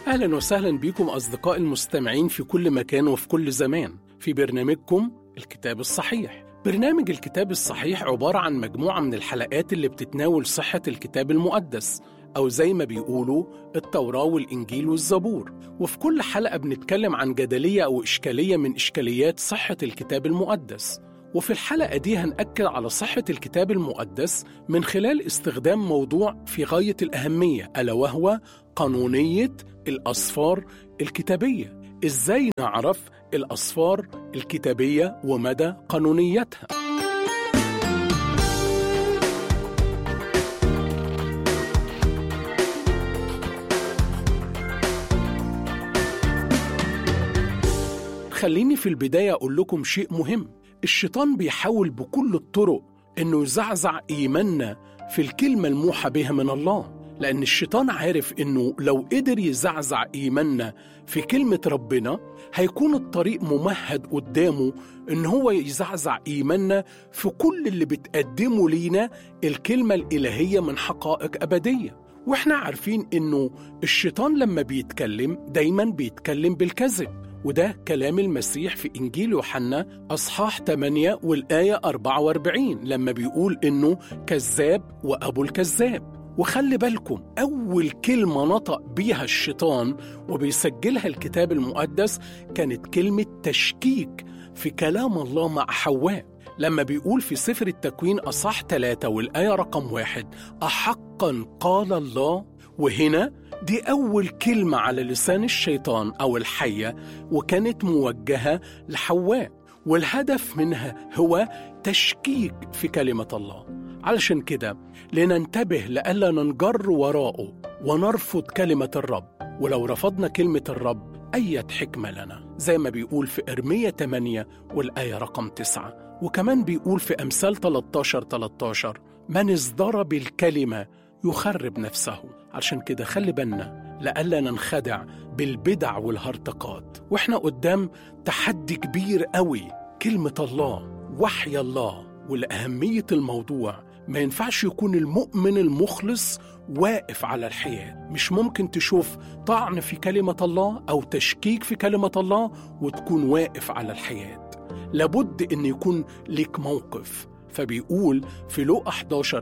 أهلا وسهلا بكم أصدقاء المستمعين في كل مكان وفي كل زمان في برنامجكم الكتاب الصحيح برنامج الكتاب الصحيح عبارة عن مجموعة من الحلقات اللي بتتناول صحة الكتاب المقدس أو زي ما بيقولوا التوراة والإنجيل والزبور وفي كل حلقة بنتكلم عن جدلية أو إشكالية من إشكاليات صحة الكتاب المقدس وفي الحلقة دي هنأكد على صحة الكتاب المقدس من خلال استخدام موضوع في غاية الأهمية ألا وهو قانونية الأسفار الكتابية إزاي نعرف الأسفار الكتابية ومدى قانونيتها خليني في البداية أقول لكم شيء مهم الشيطان بيحاول بكل الطرق إنه يزعزع إيماننا في الكلمة الموحى بها من الله لأن الشيطان عارف إنه لو قدر يزعزع إيماننا في كلمة ربنا هيكون الطريق ممهد قدامه إن هو يزعزع إيماننا في كل اللي بتقدمه لينا الكلمة الإلهية من حقائق أبدية وإحنا عارفين إنه الشيطان لما بيتكلم دايما بيتكلم بالكذب وده كلام المسيح في إنجيل يوحنا أصحاح 8 والآية 44 لما بيقول إنه كذاب وأبو الكذاب وخلي بالكم أول كلمة نطق بيها الشيطان وبيسجلها الكتاب المقدس كانت كلمة تشكيك في كلام الله مع حواء لما بيقول في سفر التكوين أصح ثلاثة والآية رقم واحد أحقا قال الله وهنا دي أول كلمة على لسان الشيطان أو الحية وكانت موجهة لحواء والهدف منها هو تشكيك في كلمة الله علشان كده لننتبه لألا ننجر وراءه ونرفض كلمة الرب ولو رفضنا كلمة الرب أية حكمة لنا زي ما بيقول في إرمية 8 والآية رقم 9 وكمان بيقول في أمثال 13 13 من ازدرى بالكلمة يخرب نفسه عشان كده خلي بالنا لألا ننخدع بالبدع والهرطقات واحنا قدام تحدي كبير قوي كلمة الله وحي الله ولأهمية الموضوع ما ينفعش يكون المؤمن المخلص واقف على الحياة مش ممكن تشوف طعن في كلمة الله أو تشكيك في كلمة الله وتكون واقف على الحياة لابد أن يكون لك موقف فبيقول في لوقا 11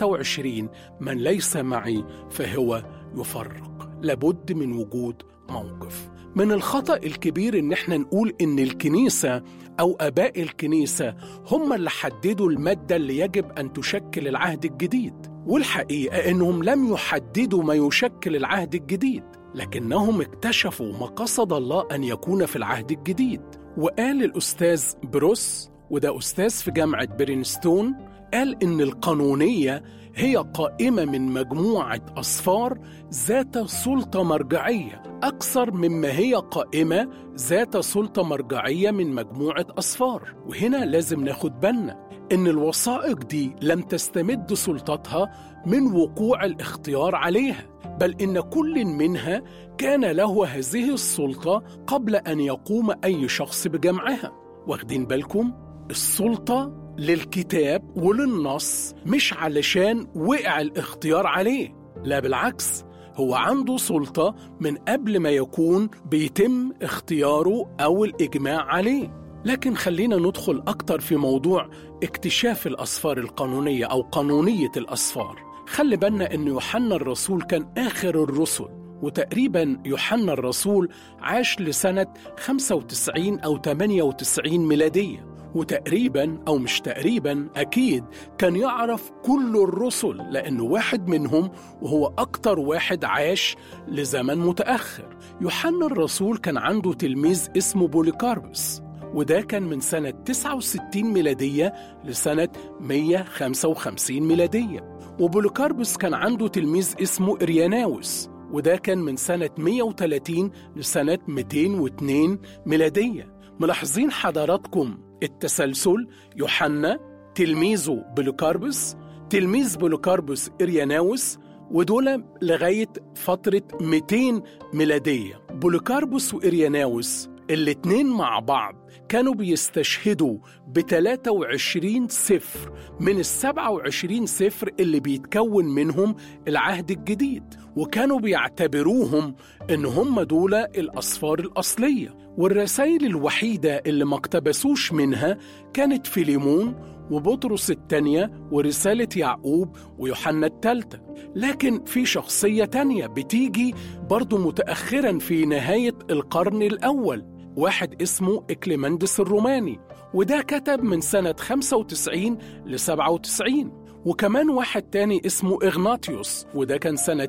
23 من ليس معي فهو يفرق لابد من وجود موقف من الخطأ الكبير إن احنا نقول إن الكنيسة أو آباء الكنيسة هم اللي حددوا المادة اللي يجب أن تشكل العهد الجديد والحقيقة إنهم لم يحددوا ما يشكل العهد الجديد لكنهم اكتشفوا ما قصد الله أن يكون في العهد الجديد وقال الأستاذ بروس وده أستاذ في جامعة برينستون قال إن القانونية هي قائمة من مجموعة أصفار ذات سلطة مرجعية أكثر مما هي قائمة ذات سلطة مرجعية من مجموعة أصفار وهنا لازم ناخد بالنا إن الوثائق دي لم تستمد سلطتها من وقوع الاختيار عليها بل إن كل منها كان له هذه السلطة قبل أن يقوم أي شخص بجمعها واخدين بالكم؟ السلطة للكتاب وللنص مش علشان وقع الاختيار عليه لا بالعكس هو عنده سلطة من قبل ما يكون بيتم اختياره أو الإجماع عليه لكن خلينا ندخل أكتر في موضوع اكتشاف الأسفار القانونية أو قانونية الأسفار خلي بالنا أن يوحنا الرسول كان آخر الرسل وتقريبا يوحنا الرسول عاش لسنة 95 أو 98 ميلادية وتقريبا أو مش تقريبا أكيد كان يعرف كل الرسل لأنه واحد منهم وهو أكتر واحد عاش لزمن متأخر يوحنا الرسول كان عنده تلميذ اسمه بوليكاربس وده كان من سنة 69 ميلادية لسنة 155 ميلادية وبوليكاربس كان عنده تلميذ اسمه إرياناوس وده كان من سنة 130 لسنة 202 ميلادية ملاحظين حضراتكم التسلسل يوحنا تلميذه بلوكاربس تلميذ بلوكاربس إرياناوس ودول لغاية فترة 200 ميلادية بوليكاربوس وإرياناوس الاتنين مع بعض كانوا بيستشهدوا ب 23 سفر من ال 27 سفر اللي بيتكون منهم العهد الجديد وكانوا بيعتبروهم ان هم دول الاسفار الاصليه والرسائل الوحيده اللي ما اقتبسوش منها كانت فيليمون وبطرس الثانية ورسالة يعقوب ويوحنا الثالثة لكن في شخصية تانية بتيجي برضو متأخرا في نهاية القرن الأول واحد اسمه إكليمندس الروماني وده كتب من سنة 95 ل 97 وكمان واحد تاني اسمه إغناطيوس وده كان سنة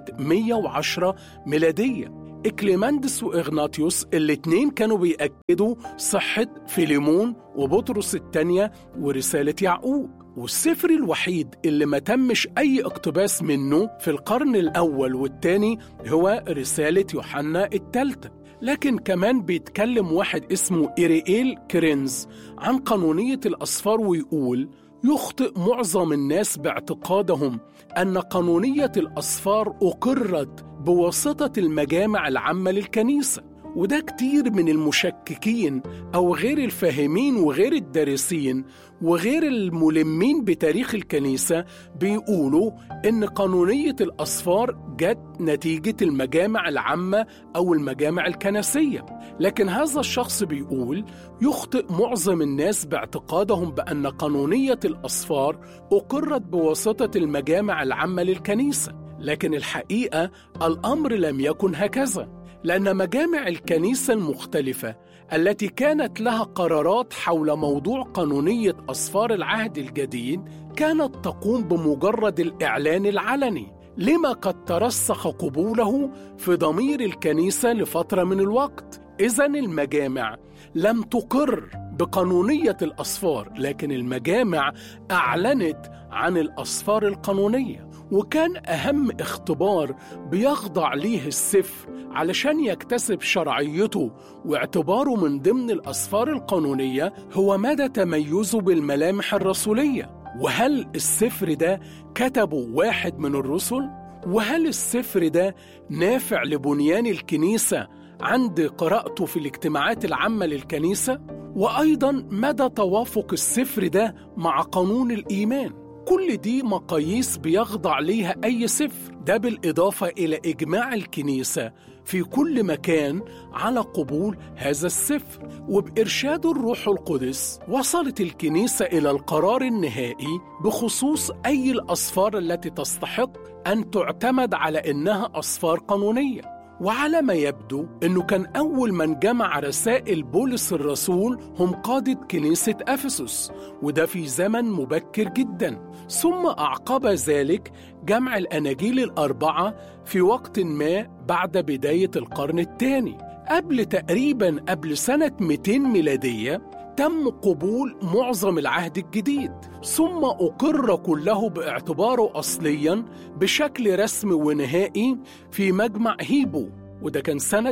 110 ميلادية إكليماندس وإغناطيوس الاتنين كانوا بيأكدوا صحة فيليمون وبطرس الثانية ورسالة يعقوب والسفر الوحيد اللي ما تمش أي اقتباس منه في القرن الأول والثاني هو رسالة يوحنا الثالثة لكن كمان بيتكلم واحد اسمه إيريئيل كرينز عن قانونية الأسفار ويقول يخطئ معظم الناس باعتقادهم أن قانونية الأسفار أقرت بواسطة المجامع العامة للكنيسة وده كتير من المشككين أو غير الفاهمين وغير الدارسين وغير الملمين بتاريخ الكنيسة بيقولوا إن قانونية الأسفار جت نتيجة المجامع العامة أو المجامع الكنسية لكن هذا الشخص بيقول يخطئ معظم الناس باعتقادهم بأن قانونية الأسفار أقرت بواسطة المجامع العامة للكنيسة لكن الحقيقة الأمر لم يكن هكذا لأن مجامع الكنيسة المختلفة التي كانت لها قرارات حول موضوع قانونية أسفار العهد الجديد كانت تقوم بمجرد الإعلان العلني لما قد ترسخ قبوله في ضمير الكنيسة لفترة من الوقت إذا المجامع لم تقر بقانونية الأسفار لكن المجامع أعلنت عن الأسفار القانونية وكان أهم اختبار بيخضع ليه السفر علشان يكتسب شرعيته واعتباره من ضمن الأسفار القانونية هو مدى تميزه بالملامح الرسولية وهل السفر ده كتبه واحد من الرسل؟ وهل السفر ده نافع لبنيان الكنيسة عند قراءته في الاجتماعات العامة للكنيسة؟ وأيضا مدى توافق السفر ده مع قانون الإيمان كل دي مقاييس بيخضع ليها أي سفر ده بالإضافة إلى إجماع الكنيسة في كل مكان على قبول هذا السفر وبإرشاد الروح القدس وصلت الكنيسة إلى القرار النهائي بخصوص أي الأسفار التي تستحق أن تعتمد على إنها أسفار قانونية وعلى ما يبدو انه كان اول من جمع رسائل بولس الرسول هم قاده كنيسه افسس وده في زمن مبكر جدا ثم اعقب ذلك جمع الاناجيل الاربعه في وقت ما بعد بدايه القرن الثاني قبل تقريبا قبل سنه 200 ميلاديه تم قبول معظم العهد الجديد ثم أقر كله باعتباره أصليا بشكل رسمي ونهائي في مجمع هيبو وده كان سنة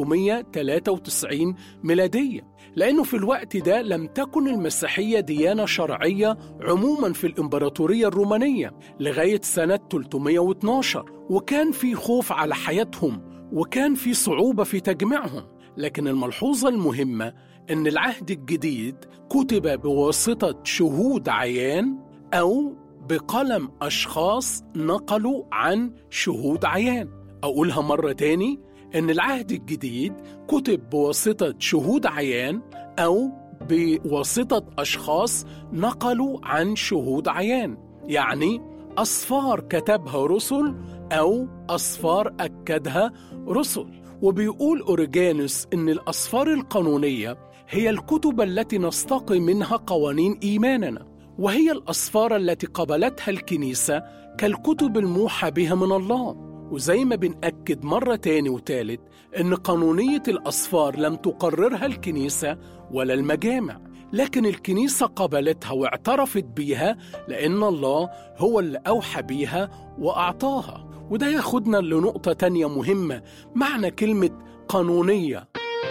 393 ميلادية لأنه في الوقت ده لم تكن المسيحية ديانة شرعية عموما في الإمبراطورية الرومانية لغاية سنة 312 وكان في خوف على حياتهم وكان في صعوبة في تجميعهم لكن الملحوظة المهمة أن العهد الجديد كتب بواسطة شهود عيان أو بقلم أشخاص نقلوا عن شهود عيان أقولها مرة تاني أن العهد الجديد كتب بواسطة شهود عيان أو بواسطة أشخاص نقلوا عن شهود عيان يعني أصفار كتبها رسل أو أصفار أكدها رسل وبيقول أوريجانوس إن الأسفار القانونية هي الكتب التي نستقي منها قوانين إيماننا وهي الأسفار التي قبلتها الكنيسة كالكتب الموحى بها من الله وزي ما بنأكد مرة تاني وتالت إن قانونية الأسفار لم تقررها الكنيسة ولا المجامع لكن الكنيسة قبلتها واعترفت بيها لأن الله هو اللي أوحى بيها وأعطاها وده ياخدنا لنقطة تانية مهمة معنى كلمة قانونية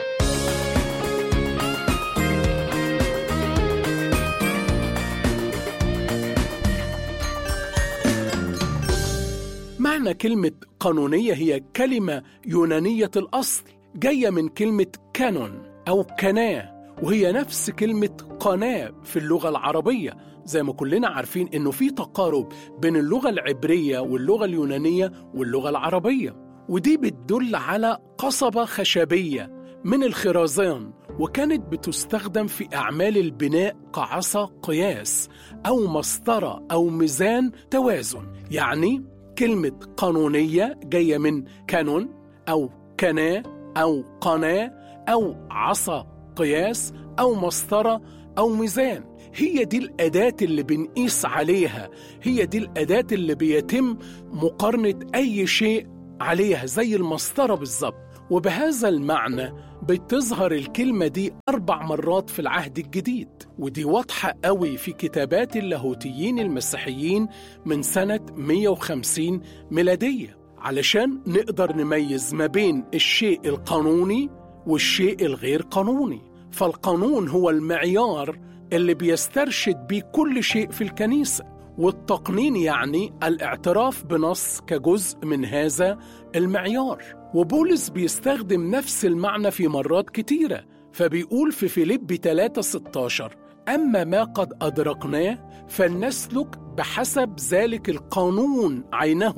معنى كلمة قانونية هي كلمة يونانية الأصل جاية من كلمة كانون أو كناه وهي نفس كلمة قناة في اللغة العربية زي ما كلنا عارفين إنه في تقارب بين اللغة العبرية واللغة اليونانية واللغة العربية ودي بتدل على قصبة خشبية من الخرازان وكانت بتستخدم في أعمال البناء كعصا قياس أو مسطرة أو ميزان توازن يعني كلمة قانونية جاية من كانون أو كناه أو قناة أو عصا قياس أو مسطرة أو ميزان هي دي الأداة اللي بنقيس عليها هي دي الأداة اللي بيتم مقارنة أي شيء عليها زي المسطرة بالظبط وبهذا المعنى بتظهر الكلمة دي أربع مرات في العهد الجديد ودي واضحة قوي في كتابات اللاهوتيين المسيحيين من سنة 150 ميلادية علشان نقدر نميز ما بين الشيء القانوني والشيء الغير قانوني فالقانون هو المعيار اللي بيسترشد بيه كل شيء في الكنيسة والتقنين يعني الاعتراف بنص كجزء من هذا المعيار وبولس بيستخدم نفس المعنى في مرات كتيرة فبيقول في فيليب 3 16 أما ما قد أدركناه فلنسلك بحسب ذلك القانون عينه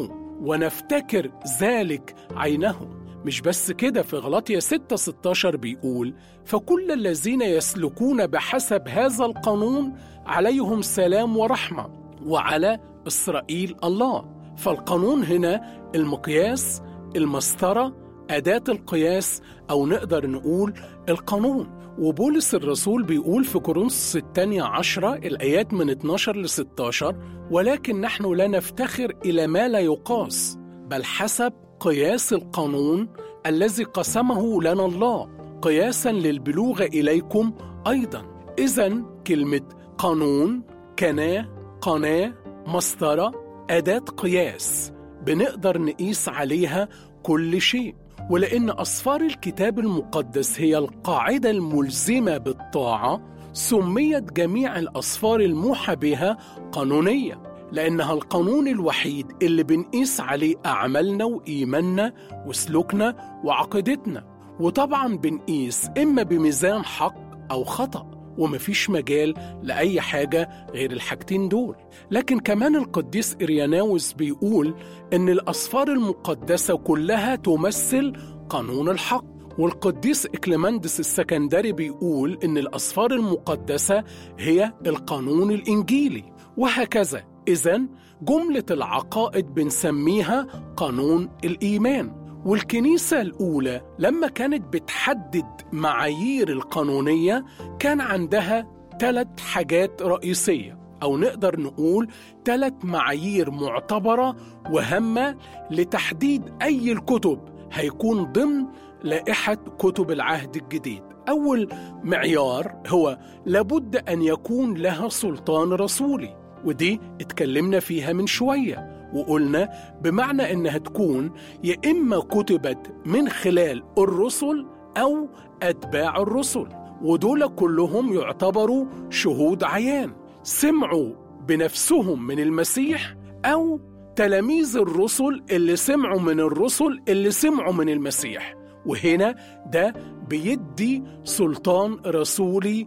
ونفتكر ذلك عينه مش بس كده في غلطية 6 16 بيقول فكل الذين يسلكون بحسب هذا القانون عليهم سلام ورحمة وعلى إسرائيل الله فالقانون هنا المقياس المسطرة أداة القياس أو نقدر نقول القانون وبولس الرسول بيقول في كورنثوس الثانية عشرة الآيات من 12 ل 16 ولكن نحن لا نفتخر إلى ما لا يقاس بل حسب قياس القانون الذي قسمه لنا الله قياسا للبلوغ إليكم أيضا إذا كلمة قانون كناه قناة مسطرة أداة قياس بنقدر نقيس عليها كل شيء ولأن أصفار الكتاب المقدس هي القاعدة الملزمة بالطاعة سميت جميع الأصفار الموحى بها قانونية لأنها القانون الوحيد اللي بنقيس عليه أعمالنا وإيماننا وسلوكنا وعقيدتنا وطبعا بنقيس إما بميزان حق أو خطأ ومفيش مجال لأي حاجة غير الحاجتين دول لكن كمان القديس إرياناوس بيقول إن الأصفار المقدسة كلها تمثل قانون الحق والقديس إكليماندس السكندري بيقول إن الأصفار المقدسة هي القانون الإنجيلي وهكذا إذا جملة العقائد بنسميها قانون الإيمان والكنيسة الأولى لما كانت بتحدد معايير القانونية كان عندها ثلاث حاجات رئيسية أو نقدر نقول ثلاث معايير معتبرة وهامة لتحديد أي الكتب هيكون ضمن لائحة كتب العهد الجديد أول معيار هو لابد أن يكون لها سلطان رسولي ودي اتكلمنا فيها من شويه وقلنا بمعنى انها تكون يا اما كتبت من خلال الرسل او اتباع الرسل ودول كلهم يعتبروا شهود عيان سمعوا بنفسهم من المسيح او تلاميذ الرسل اللي سمعوا من الرسل اللي سمعوا من المسيح وهنا ده بيدي سلطان رسولي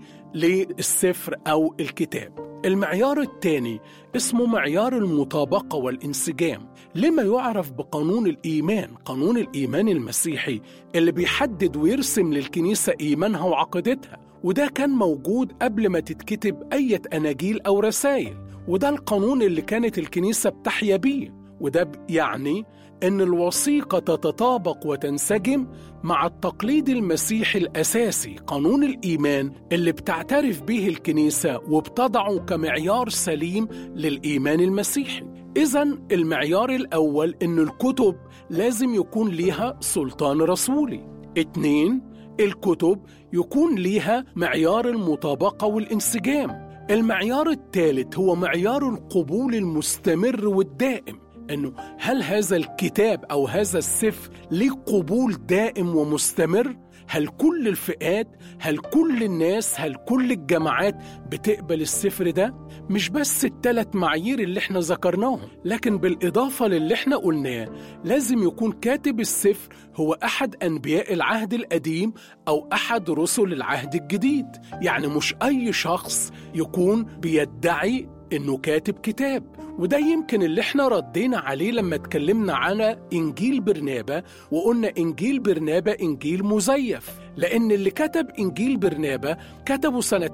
للسفر او الكتاب المعيار الثاني اسمه معيار المطابقة والانسجام لما يعرف بقانون الإيمان قانون الإيمان المسيحي اللي بيحدد ويرسم للكنيسة إيمانها وعقيدتها وده كان موجود قبل ما تتكتب أي أناجيل أو رسائل وده القانون اللي كانت الكنيسة بتحيا بيه وده يعني أن الوثيقة تتطابق وتنسجم مع التقليد المسيحي الأساسي قانون الإيمان اللي بتعترف به الكنيسة وبتضعه كمعيار سليم للإيمان المسيحي إذا المعيار الأول أن الكتب لازم يكون ليها سلطان رسولي اتنين الكتب يكون ليها معيار المطابقة والانسجام المعيار الثالث هو معيار القبول المستمر والدائم انه هل هذا الكتاب او هذا السفر ليه قبول دائم ومستمر هل كل الفئات هل كل الناس هل كل الجماعات بتقبل السفر ده مش بس الثلاث معايير اللي احنا ذكرناهم لكن بالاضافه للي احنا قلناه لازم يكون كاتب السفر هو احد انبياء العهد القديم او احد رسل العهد الجديد يعني مش اي شخص يكون بيدعي انه كاتب كتاب وده يمكن اللي احنا ردينا عليه لما اتكلمنا على انجيل برنابا وقلنا انجيل برنابا انجيل مزيف لان اللي كتب انجيل برنابا كتبه سنه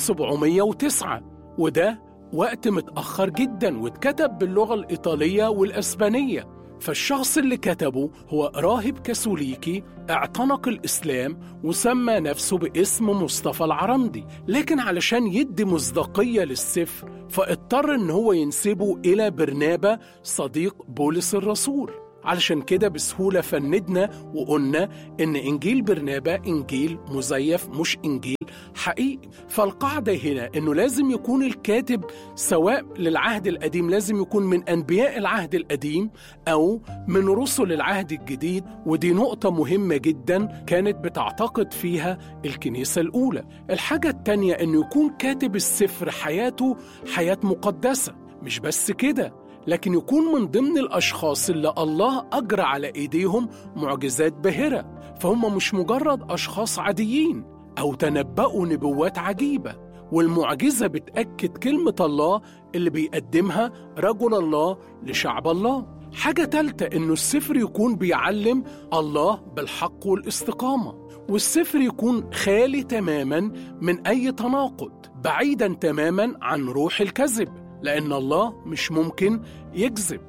1709 وده وقت متاخر جدا واتكتب باللغه الايطاليه والاسبانيه فالشخص اللي كتبه هو راهب كاثوليكي اعتنق الإسلام وسمى نفسه باسم مصطفى العرندي لكن علشان يدي مصداقية للسفر فاضطر ان هو ينسبه إلى برنابا صديق بولس الرسول علشان كده بسهولة فندنا وقلنا إن إنجيل برنابا إنجيل مزيف مش إنجيل حقيقي فالقاعدة هنا إنه لازم يكون الكاتب سواء للعهد القديم لازم يكون من أنبياء العهد القديم أو من رسل العهد الجديد ودي نقطة مهمة جدا كانت بتعتقد فيها الكنيسة الأولى الحاجة التانية إنه يكون كاتب السفر حياته حياة مقدسة مش بس كده لكن يكون من ضمن الأشخاص اللي الله أجرى على إيديهم معجزات باهرة فهم مش مجرد أشخاص عاديين أو تنبأوا نبوات عجيبة والمعجزة بتأكد كلمة الله اللي بيقدمها رجل الله لشعب الله حاجة تالتة إنه السفر يكون بيعلم الله بالحق والاستقامة والسفر يكون خالي تماما من أي تناقض بعيدا تماما عن روح الكذب لأن الله مش ممكن يكذب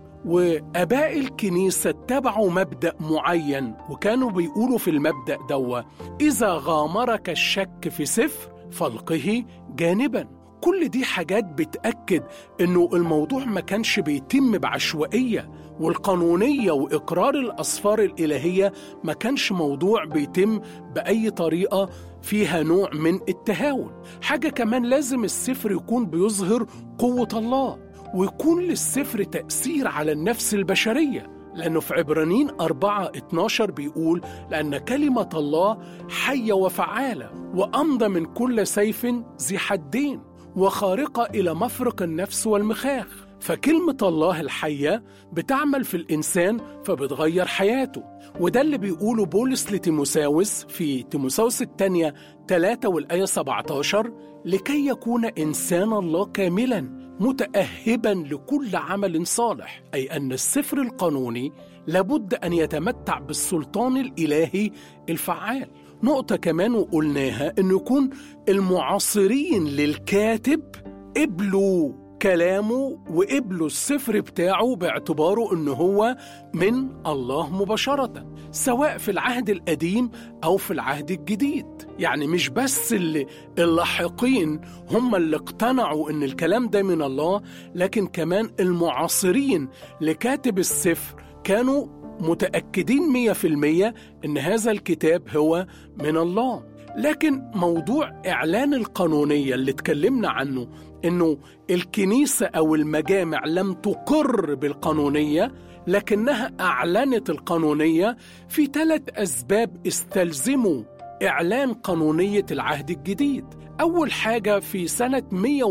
وآباء الكنيسة اتبعوا مبدأ معين وكانوا بيقولوا في المبدأ دوا إذا غامرك الشك في سفر فالقه جانبا كل دي حاجات بتأكد إنه الموضوع ما كانش بيتم بعشوائية والقانونية وإقرار الأسفار الإلهية ما كانش موضوع بيتم بأي طريقة فيها نوع من التهاون حاجة كمان لازم السفر يكون بيظهر قوة الله ويكون للسفر تأثير على النفس البشرية لأنه في عبرانيين 4 12 بيقول لأن كلمة الله حية وفعالة وأمضى من كل سيف ذي حدين وخارقة إلى مفرق النفس والمخاخ فكلمة الله الحية بتعمل في الإنسان فبتغير حياته وده اللي بيقوله بولس لتيموساوس في تيموساوس الثانية 3 والآية 17 لكي يكون إنسان الله كاملا متأهبا لكل عمل صالح أي أن السفر القانوني لابد أن يتمتع بالسلطان الإلهي الفعال نقطة كمان وقلناها أنه يكون المعاصرين للكاتب قبلوا كلامه وقبلوا السفر بتاعه باعتباره انه هو من الله مباشرة سواء في العهد القديم او في العهد الجديد يعني مش بس اللي اللاحقين هم اللي اقتنعوا ان الكلام ده من الله لكن كمان المعاصرين لكاتب السفر كانوا متأكدين مية في المية ان هذا الكتاب هو من الله لكن موضوع إعلان القانونية اللي اتكلمنا عنه إنه الكنيسة أو المجامع لم تقر بالقانونية لكنها أعلنت القانونية في ثلاث أسباب استلزموا إعلان قانونية العهد الجديد أول حاجة في سنة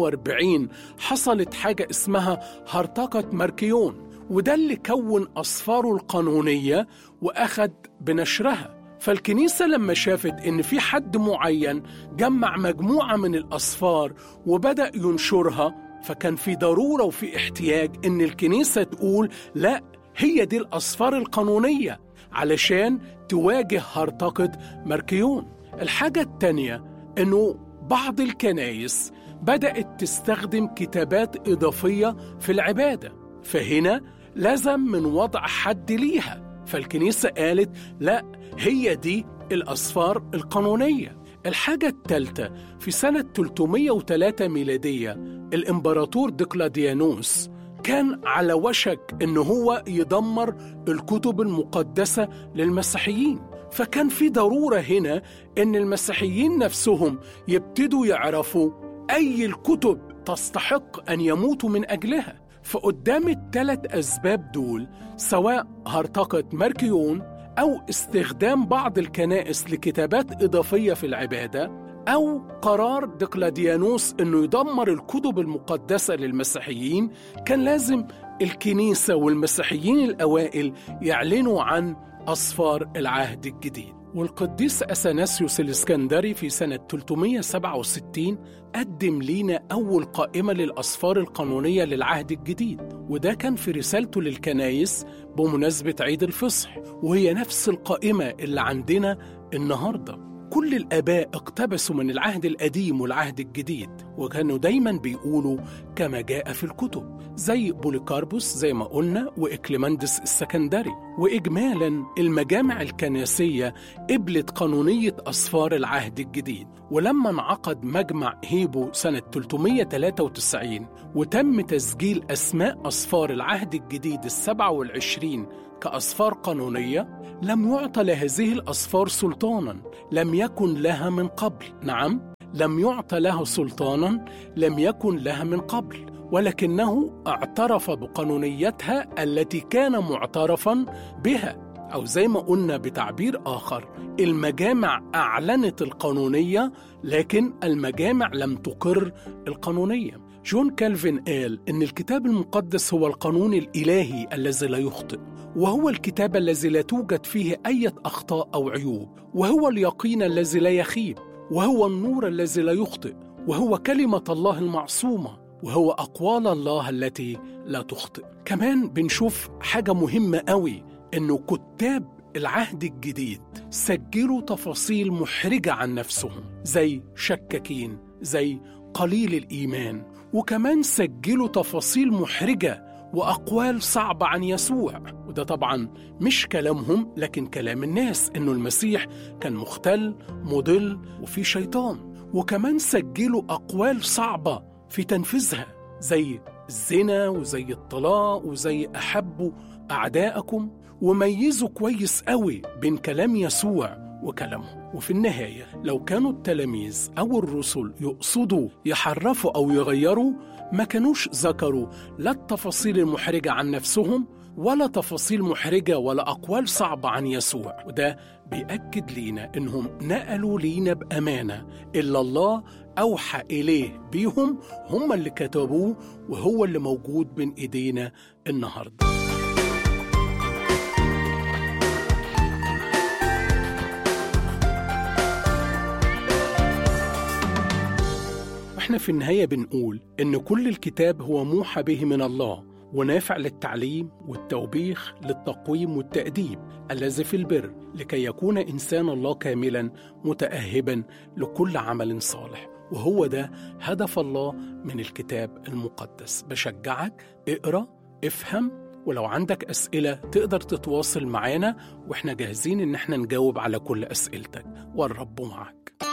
140 حصلت حاجة اسمها هرطقة ماركيون وده اللي كون أسفاره القانونية وأخد بنشرها فالكنيسة لما شافت إن في حد معين جمع مجموعة من الأسفار وبدأ ينشرها فكان في ضرورة وفي احتياج إن الكنيسة تقول لا هي دي الأسفار القانونية علشان تواجه هرطقة ماركيون الحاجة التانية إنه بعض الكنايس بدأت تستخدم كتابات إضافية في العبادة فهنا لازم من وضع حد ليها فالكنيسة قالت لا هي دي الأسفار القانونية الحاجة الثالثة في سنة 303 ميلادية الإمبراطور ديقلاديانوس كان على وشك إن هو يدمر الكتب المقدسة للمسيحيين فكان في ضرورة هنا إن المسيحيين نفسهم يبتدوا يعرفوا أي الكتب تستحق أن يموتوا من أجلها فقدام الثلاث أسباب دول سواء هرطقة ماركيون أو استخدام بعض الكنائس لكتابات إضافية في العبادة أو قرار دقلاديانوس أنه يدمر الكتب المقدسة للمسيحيين كان لازم الكنيسة والمسيحيين الأوائل يعلنوا عن أصفار العهد الجديد والقديس أثناسيوس الإسكندري في سنة 367 قدم لينا أول قائمة للأصفار القانونية للعهد الجديد وده كان في رسالته للكنايس بمناسبة عيد الفصح وهي نفس القائمة اللي عندنا النهارده كل الآباء اقتبسوا من العهد القديم والعهد الجديد وكانوا دايما بيقولوا كما جاء في الكتب زي بوليكاربوس زي ما قلنا وإكليماندس السكندري وإجمالا المجامع الكنسية قبلت قانونية أصفار العهد الجديد ولما انعقد مجمع هيبو سنة 393 وتم تسجيل أسماء أصفار العهد الجديد السبع والعشرين كأصفار قانونية لم يعطى لهذه الأصفار سلطانا لم يكن لها من قبل نعم لم يعطى له سلطانا لم يكن لها من قبل ولكنه اعترف بقانونيتها التي كان معترفا بها أو زي ما قلنا بتعبير آخر المجامع أعلنت القانونية لكن المجامع لم تقر القانونية جون كالفين قال إن الكتاب المقدس هو القانون الإلهي الذي لا يخطئ وهو الكتاب الذي لا توجد فيه أي أخطاء أو عيوب وهو اليقين الذي لا يخيب وهو النور الذي لا يخطئ وهو كلمة الله المعصومة وهو أقوال الله التي لا تخطئ كمان بنشوف حاجة مهمة قوي إنه كتاب العهد الجديد سجلوا تفاصيل محرجة عن نفسهم زي شكاكين زي قليل الإيمان وكمان سجلوا تفاصيل محرجة وأقوال صعبة عن يسوع وده طبعا مش كلامهم لكن كلام الناس إنه المسيح كان مختل مضل وفي شيطان وكمان سجلوا أقوال صعبة في تنفيذها زي الزنا وزي الطلاق وزي أحبوا أعداءكم وميزوا كويس قوي بين كلام يسوع وكلامهم وفي النهاية لو كانوا التلاميذ أو الرسل يقصدوا يحرفوا أو يغيروا ما كانوش ذكروا لا التفاصيل المحرجة عن نفسهم ولا تفاصيل محرجة ولا أقوال صعبة عن يسوع وده بيأكد لينا إنهم نقلوا لينا بأمانة إلا الله أوحى إليه بيهم هم اللي كتبوه وهو اللي موجود بين إيدينا النهارده احنا في النهاية بنقول إن كل الكتاب هو موحى به من الله ونافع للتعليم والتوبيخ للتقويم والتأديب الذي في البر لكي يكون إنسان الله كاملا متأهبا لكل عمل صالح وهو ده هدف الله من الكتاب المقدس بشجعك اقرأ افهم ولو عندك أسئلة تقدر تتواصل معانا وإحنا جاهزين إن إحنا نجاوب على كل أسئلتك والرب معك